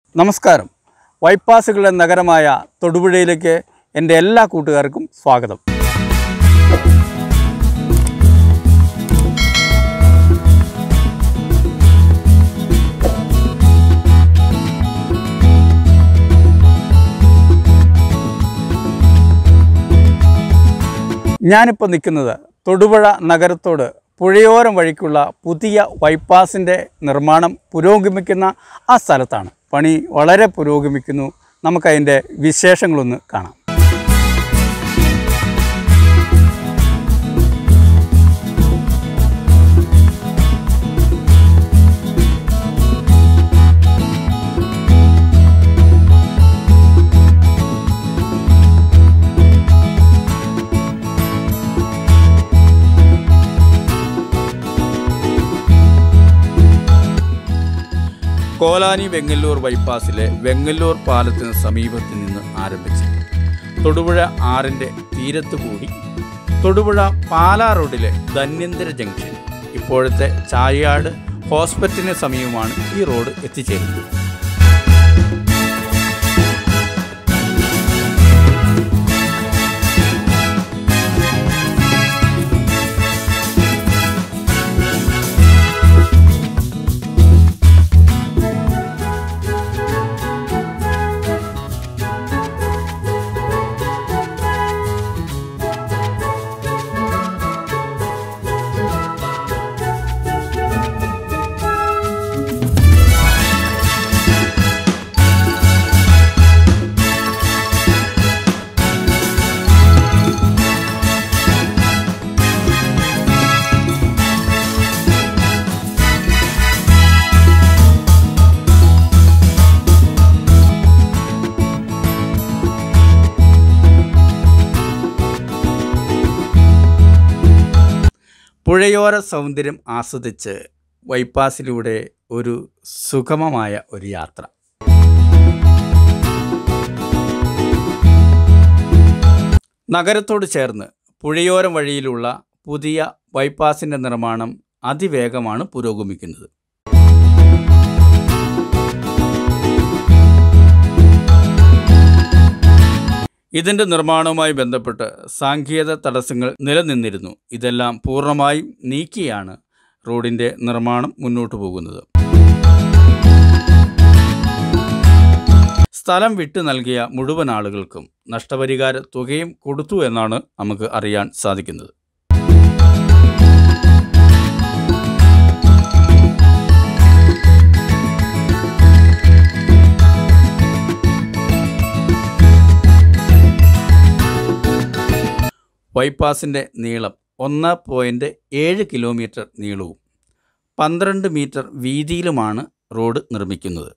നമസ്കാരം വൈപ്പാസുകളുടെ നഗരമായ തൊടുപുഴയിലേക്ക് എൻ്റെ എല്ലാ കൂട്ടുകാർക്കും സ്വാഗതം ഞാനിപ്പോൾ നിൽക്കുന്നത് തൊടുപുഴ നഗരത്തോട് പുഴയോരം വഴിക്കുള്ള പുതിയ ബൈപ്പാസിൻ്റെ നിർമ്മാണം പുരോഗമിക്കുന്ന ആ സ്ഥലത്താണ് പണി വളരെ പുരോഗമിക്കുന്നു നമുക്കതിൻ്റെ വിശേഷങ്ങളൊന്ന് കാണാം കോലാനി വെങ്ങല്ലൂർ ബൈപ്പാസിലെ വെങ്ങല്ലൂർ പാലത്തിന് സമീപത്ത് നിന്ന് ആരംഭിച്ച് തൊടുപുഴ ആറിൻ്റെ തീരത്ത് കൂടി തൊടുപുഴ പാലാ റോഡിലെ ധന്യന്തര ജംഗ്ഷൻ ഇപ്പോഴത്തെ ചായാട് ഹോസ്പിറ്റലിന് സമീപമാണ് ഈ റോഡ് എത്തിച്ചേരുന്നത് പുഴയോര സൗന്ദര്യം ആസ്വദിച്ച് ബൈപ്പാസിലൂടെ ഒരു സുഗമമായ ഒരു യാത്ര നഗരത്തോട് ചേർന്ന് പുഴയോരം വഴിയിലുള്ള പുതിയ ബൈപ്പാസിൻ്റെ നിർമ്മാണം അതിവേഗമാണ് പുരോഗമിക്കുന്നത് ഇതിൻ്റെ നിർമ്മാണവുമായി ബന്ധപ്പെട്ട് സാങ്കേതിക തടസ്സങ്ങൾ നിലനിന്നിരുന്നു ഇതെല്ലാം പൂർണ്ണമായും നീക്കിയാണ് റോഡിൻ്റെ നിർമ്മാണം മുന്നോട്ട് പോകുന്നത് സ്ഥലം വിട്ടു നൽകിയ മുഴുവൻ ആളുകൾക്കും നഷ്ടപരിഹാര തുകയും കൊടുത്തു എന്നാണ് നമുക്ക് അറിയാൻ സാധിക്കുന്നത് ബൈപ്പാസിൻ്റെ നീളം ഒന്ന് പോയിൻറ്റ് ഏഴ് കിലോമീറ്റർ നീളവും പന്ത്രണ്ട് മീറ്റർ വീതിയിലുമാണ് റോഡ് നിർമ്മിക്കുന്നത്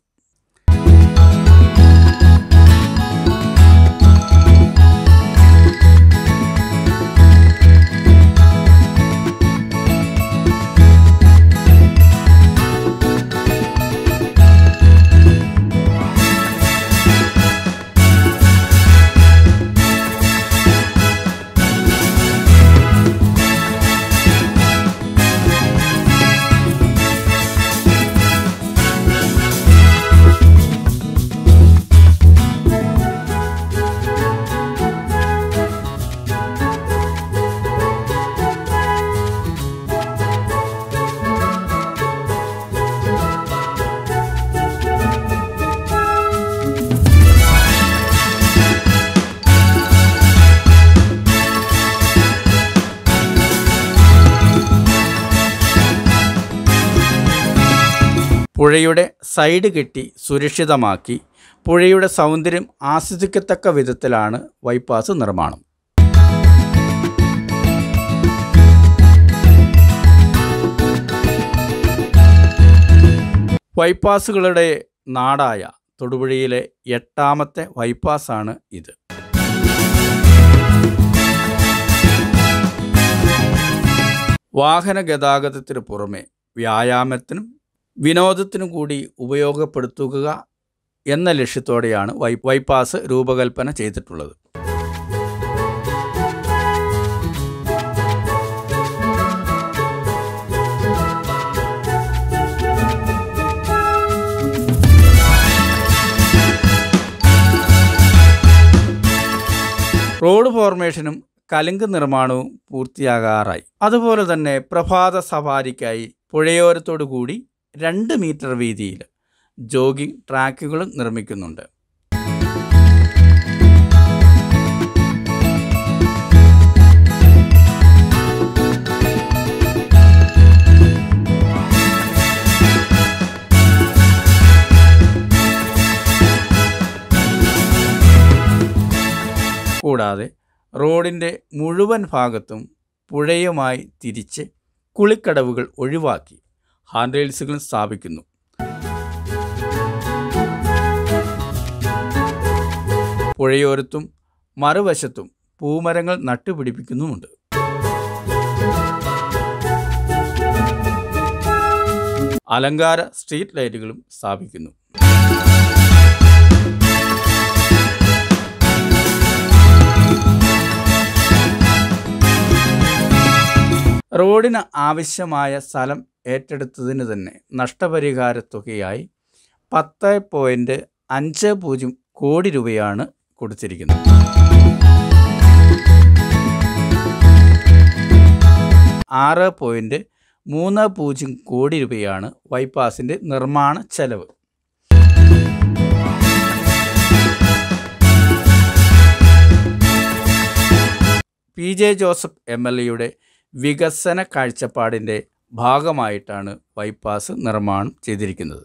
പുഴയുടെ സൈഡ് കെട്ടി സുരക്ഷിതമാക്കി പുഴയുടെ സൗന്ദര്യം ആസ്വദിക്കത്തക്ക വിധത്തിലാണ് ബൈപ്പാസ് നിർമ്മാണം ബൈപ്പാസുകളുടെ നാടായ തൊടുപുഴയിലെ എട്ടാമത്തെ ബൈപ്പാസാണ് ഇത് വാഹന ഗതാഗതത്തിന് പുറമെ വ്യായാമത്തിനും വിനോദത്തിനും കൂടി ഉപയോഗപ്പെടുത്തുക എന്ന ലക്ഷ്യത്തോടെയാണ് വൈ ബൈപ്പാസ് രൂപകൽപ്പന ചെയ്തിട്ടുള്ളത് റോഡ് ഫോർമേഷനും കലുങ്ക് നിർമ്മാണവും പൂർത്തിയാകാറായി അതുപോലെ തന്നെ പ്രഭാത സവാരിക്കായി പുഴയോരത്തോടു കൂടി രണ്ട് മീറ്റർ വീതിയിൽ ജോഗിംഗ് ട്രാക്കുകളും നിർമ്മിക്കുന്നുണ്ട് കൂടാതെ റോഡിൻ്റെ മുഴുവൻ ഭാഗത്തും പുഴയുമായി തിരിച്ച് കുളിക്കടവുകൾ ഒഴിവാക്കി ഹാൻഡ് റെയിൽസുകൾ സ്ഥാപിക്കുന്നു പുഴയോരത്തും മറുവശത്തും പൂമരങ്ങൾ നട്ടുപിടിപ്പിക്കുന്നുമുണ്ട് അലങ്കാര സ്ട്രീറ്റ് ലൈറ്റുകളും സ്ഥാപിക്കുന്നു റോഡിന് ആവശ്യമായ സ്ഥലം ഏറ്റെടുത്തതിന് തന്നെ നഷ്ടപരിഹാര തുകയായി പത്ത് പോയിൻറ്റ് അഞ്ച് പൂജ്യം കോടി രൂപയാണ് കൊടുത്തിരിക്കുന്നത് ആറ് പോയിൻറ്റ് മൂന്ന് പൂജ്യം കോടി രൂപയാണ് ബൈപ്പാസിൻ്റെ നിർമ്മാണ ചെലവ് P J Joseph M L എയുടെ വികസന കാഴ്ചപ്പാടിൻ്റെ ഭാഗമായിട്ടാണ് ബൈപ്പാസ് നിർമ്മാണം ചെയ്തിരിക്കുന്നത്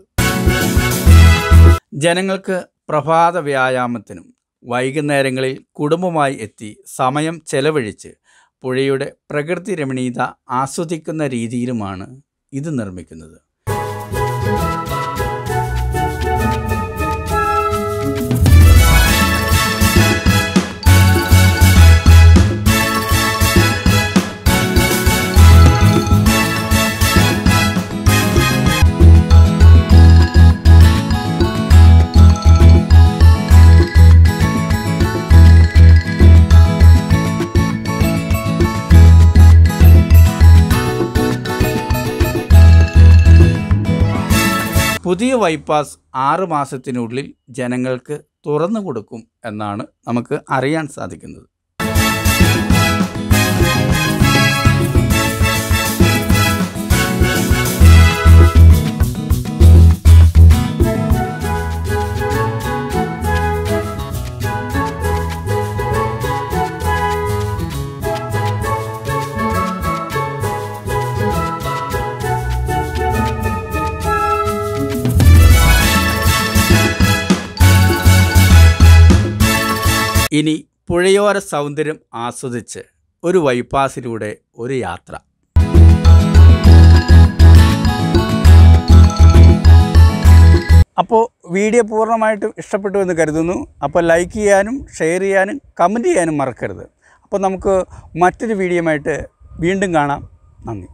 ജനങ്ങൾക്ക് പ്രഭാത വ്യായാമത്തിനും വൈകുന്നേരങ്ങളിൽ കുടുംബമായി എത്തി സമയം ചെലവഴിച്ച് പുഴയുടെ പ്രകൃതി രമണീയത ആസ്വദിക്കുന്ന രീതിയിലുമാണ് ഇത് നിർമ്മിക്കുന്നത് പുതിയ ബൈപ്പാസ് ആറ് മാസത്തിനുള്ളിൽ ജനങ്ങൾക്ക് തുറന്നു കൊടുക്കും എന്നാണ് നമുക്ക് അറിയാൻ സാധിക്കുന്നത് ഇനി പുഴയോര സൗന്ദര്യം ആസ്വദിച്ച് ഒരു ബൈപ്പാസിലൂടെ ഒരു യാത്ര അപ്പോൾ വീഡിയോ പൂർണ്ണമായിട്ടും ഇഷ്ടപ്പെട്ടു എന്ന് കരുതുന്നു അപ്പോൾ ലൈക്ക് ചെയ്യാനും ഷെയർ ചെയ്യാനും കമൻറ്റ് ചെയ്യാനും മറക്കരുത് അപ്പോൾ നമുക്ക് മറ്റൊരു വീഡിയോയുമായിട്ട് വീണ്ടും കാണാം നന്ദി